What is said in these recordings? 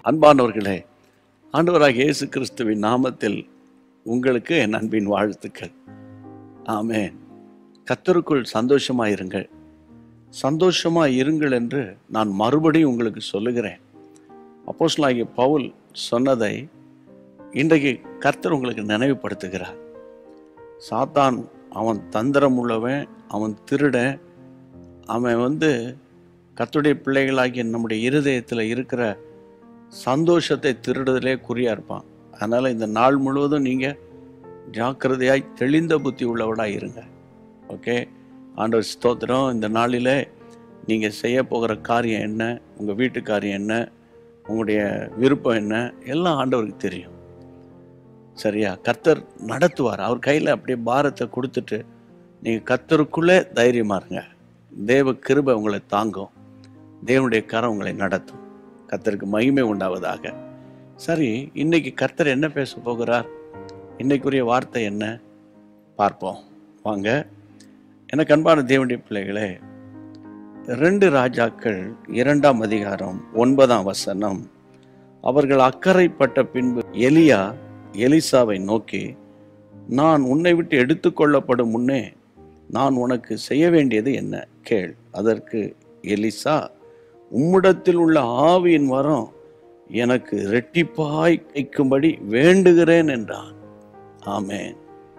அன்பானவர்களே ஆண்டவராக இயேசு கிறிஸ்துவின் நாமத்தில் உங்களுக்கு என் அன்பின் வாழ்த்துக்கள் ஆமென் கத்தருக்குள் சந்தோஷமாக இருங்கள் சந்தோஷமாக இருங்கள் என்று நான் மறுபடியும் உங்களுக்கு சொல்லுகிறேன் அப்போஸ்தலனாகிய பவுல் சொன்னதை இன்றைக்கு கர்த்தர் உங்களுக்கு நினைவுபடுத்துகிறார் சாத்தான் அவன் தந்திரம் உள்ளவன் அவன் திருடன் அவன் வந்து கர்த்தருடைய பிள்ளைகளாகிய நம்முடைய இருதயத்தில் இருக்கிற சந்தோஷத்தை திருடுதலே குறியா இருப்பான் அதனால் இந்த நாள் முழுவதும் நீங்கள் ஜாக்கிரதையாய் தெளிந்த புத்தி உள்ளவடாக இருங்க ஓகே ஆண்டவர் ஸ்தோத்திரம் இந்த நாளில் நீங்கள் செய்ய போகிற காரியம் என்ன உங்கள் வீட்டு காரியம் என்ன உங்களுடைய விருப்பம் என்ன எல்லாம் ஆண்டவருக்கு தெரியும் சரியா கர்த்தர் நடத்துவார் அவர் கையில் அப்படியே பாரத்தை கொடுத்துட்டு நீங்கள் கர்த்தருக்குள்ளே தைரியமாக இருங்க தேவ கிருபை உங்களை தாங்கும் தேவனுடைய கரம் உங்களை நடத்தும் கர்த்தருக்கு மகிமை உண்டாவதாக சரி இன்னைக்கு கர்த்தர் என்ன பேச போகிறார் இன்னைக்குரிய வார்த்தை என்ன பார்ப்போம் வாங்க எனக்கு அன்பான தேவனுடைய பிள்ளைகளே ரெண்டு ராஜாக்கள் இரண்டாம் அதிகாரம் ஒன்பதாம் வசனம் அவர்கள் அக்கறைப்பட்ட பின்பு எலியா எலிசாவை நோக்கி நான் உன்னை விட்டு எடுத்துக்கொள்ளப்படும் முன்னே நான் உனக்கு செய்ய வேண்டியது என்ன கேள் அதற்கு எலிசா உம்மிடத்தில் உள்ள ஆவியின் வரம் எனக்கு ரெட்டிப்பாய் வைக்கும்படி வேண்டுகிறேன் என்றான் ஆமென்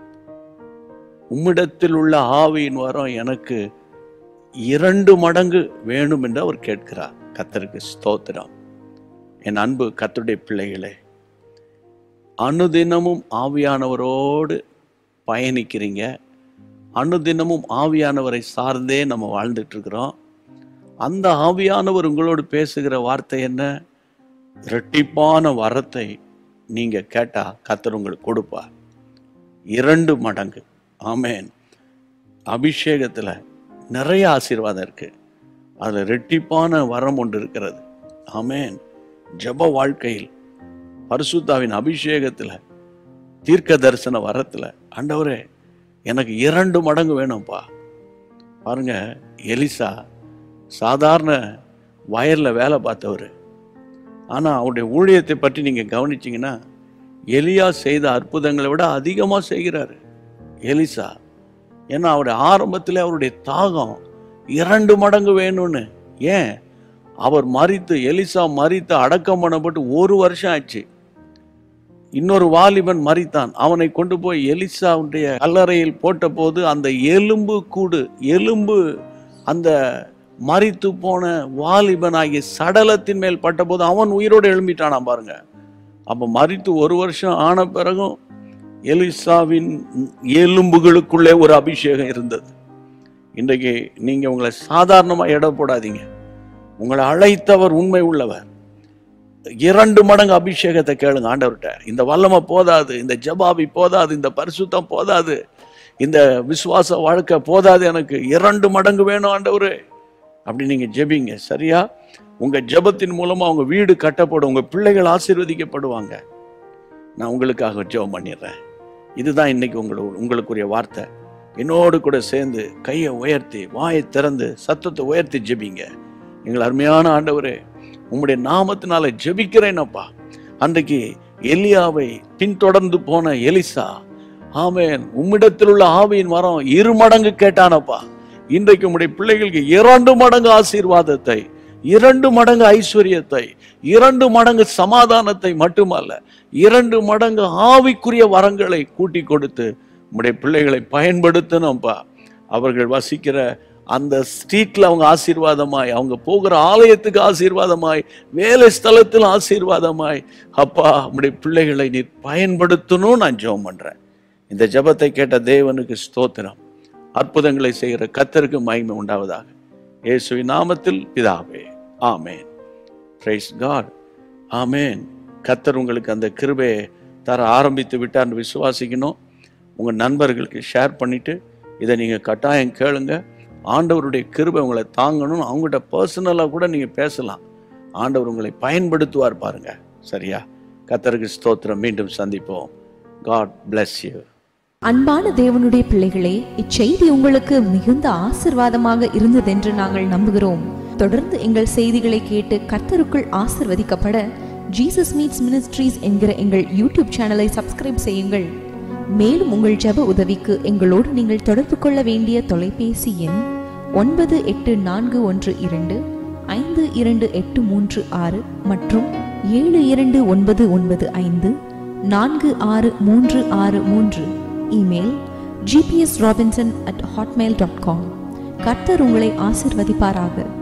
உம்மிடத்தில் உள்ள ஆவியின் வரம் எனக்கு இரண்டு மடங்கு வேணும் என்று அவர் கேட்கிறார் கத்தருக்கு ஸ்தோத்திரம் என் அன்பு கத்தருடைய பிள்ளைகளே அனுதினமும் ஆவியானவரோடு பயணிக்கிறீங்க அனுதினமும் ஆவியானவரை சார்ந்தே நம்ம வாழ்ந்துட்டு இருக்கிறோம் அந்த ஆவியானவர் உங்களோடு பேசுகிற வார்த்தை என்ன இரட்டிப்பான வரத்தை நீங்க கேட்டா கத்தர் உங்களுக்கு கொடுப்பார் இரண்டு மடங்கு ஆமேன் அபிஷேகத்துல நிறைய ஆசீர்வாதம் இருக்கு அதுல ரெட்டிப்பான வரம் ஒன்று இருக்கிறது ஆமேன் ஜப வாழ்க்கையில் பரிசுத்தாவின் அபிஷேகத்துல தீர்க்க தரிசன வரத்துல ஆண்டவரே எனக்கு இரண்டு மடங்கு வேணும்ப்பா பாருங்க எலிசா சாதாரண வயல்ல வேலை பார்த்தவர் ஆனா அவருடைய ஊழியத்தை பற்றி நீங்க கவனிச்சீங்கன்னா எலியா செய்த அற்புதங்களை விட அதிகமாக செய்கிறாரு எலிசா ஏன்னா அவருடைய ஆரம்பத்தில் அவருடைய தாகம் இரண்டு மடங்கு வேணும்னு ஏன் அவர் மறித்து எலிசா மறித்து அடக்கம் பண்ணப்பட்டு ஒரு வருஷம் ஆச்சு இன்னொரு வாலிபன் மறித்தான் அவனை கொண்டு போய் எலிசாவுடைய கல்லறையில் போட்டபோது அந்த எலும்பு கூடு எலும்பு அந்த மறித்து போன வாலிபனாகிய சடலத்தின் மேல் பட்டபோது அவன் உயிரோடு எழும்பிட்டானாம் பாருங்க அப்ப மறித்து ஒரு வருஷம் ஆன பிறகும் எலிசாவின் எலும்புகளுக்குள்ளே ஒரு அபிஷேகம் இருந்தது இன்றைக்கு நீங்க உங்களை சாதாரணமா எடை போடாதீங்க உங்களை அழைத்தவர் உண்மை உள்ளவர் இரண்டு மடங்கு அபிஷேகத்தை கேளுங்க ஆண்டவர்கிட்ட இந்த வல்லமை போதாது இந்த ஜபாபி போதாது இந்த பரிசுத்தம் போதாது இந்த விசுவாச வாழ்க்கை போதாது எனக்கு இரண்டு மடங்கு வேணும் ஆண்டவரே அப்படி நீங்க ஜெபிங்க சரியா உங்க ஜெபத்தின் மூலமா உங்க வீடு கட்டப்படும் உங்க பிள்ளைகள் ஆசீர்வதிக்கப்படுவாங்க நான் உங்களுக்காக ஜெபம் பண்ணிடுறேன் இதுதான் இன்னைக்கு உங்களோட உங்களுக்குரிய வார்த்தை என்னோடு கூட சேர்ந்து கையை உயர்த்தி வாயை திறந்து சத்தத்தை உயர்த்தி ஜெபிங்க எங்கள் அருமையான ஆண்டவரே உம்முடைய நாமத்தினால ஜெபிக்கிறேனப்பா அன்றைக்கு எலியாவை பின்தொடர்ந்து போன எலிசா ஆமென் உம்மிடத்தில் உள்ள ஆவியின் வரம் இரு மடங்கு கேட்டானப்பா இன்றைக்கு உம்முடைய பிள்ளைகளுக்கு இரண்டு மடங்கு ஆசீர்வாதத்தை இரண்டு மடங்கு ஐஸ்வர்யத்தை இரண்டு மடங்கு சமாதானத்தை மட்டுமல்ல இரண்டு மடங்கு ஆவிக்குரிய வரங்களை கூட்டி கொடுத்து உம்முடைய பிள்ளைகளை பயன்படுத்தணும்ப்பா அவர்கள் வசிக்கிற அந்த ஸ்ட்ரீட்ல அவங்க ஆசீர்வாதமாய் அவங்க போகிற ஆலயத்துக்கு ஆசீர்வாதமாய் வேலை ஸ்தலத்தில் ஆசீர்வாதமாய் அப்பா உம்முடைய பிள்ளைகளை நீர் பயன்படுத்தணும் நான் ஜெபம் பண்றேன் இந்த ஜெபத்தை கேட்ட தேவனுக்கு ஸ்தோத்திரம் அற்புதங்களை செய்கிற கத்தருக்கு மகிமை உண்டாவதாக இயேசுவின் நாமத்தில் பிதாவே ஆமேன் பிரைஸ் காட் ஆமேன் கத்தர் உங்களுக்கு அந்த கிருபையை தர ஆரம்பித்து விட்டார்னு விசுவாசிக்கணும் உங்க நண்பர்களுக்கு ஷேர் பண்ணிட்டு இதை நீங்க கட்டாயம் கேளுங்க ஆண்டவருடைய கிருபை உங்களை தாங்கணும் அவங்ககிட்ட பர்சனலாக கூட நீங்க பேசலாம் ஆண்டவர் உங்களை பயன்படுத்துவார் பாருங்க சரியா கத்தருக்கு ஸ்தோத்திரம் மீண்டும் சந்திப்போம் காட் bless you அன்பான தேவனுடைய பிள்ளைகளே இச்செய்தி உங்களுக்கு மிகுந்த ஆசிர்வாதமாக இருந்ததென்று நாங்கள் நம்புகிறோம் தொடர்ந்து எங்கள் செய்திகளை கேட்டு கர்த்தருக்குள் ஆசிர்வதிக்கப்பட ஜீசஸ் மீட்ஸ் மினிஸ்ட்ரீஸ் என்கிற எங்கள் யூடியூப் சேனலை சப்ஸ்கிரைப் செய்யுங்கள் மேலும் உங்கள் ஜெப உதவிக்கு எங்களோடு நீங்கள் தொடர்பு கொள்ள வேண்டிய தொலைபேசி எண் ஒன்பது எட்டு நான்கு ஒன்று இரண்டு ஐந்து இரண்டு எட்டு மூன்று ஆறு மற்றும் ஏழு இரண்டு ஒன்பது ஒன்பது ஐந்து நான்கு ஆறு மூன்று ஆறு மூன்று email GPS Robinson at Hotmail dot com கர்த்தர் உங்களை ஆசிர்வதிப்பாராக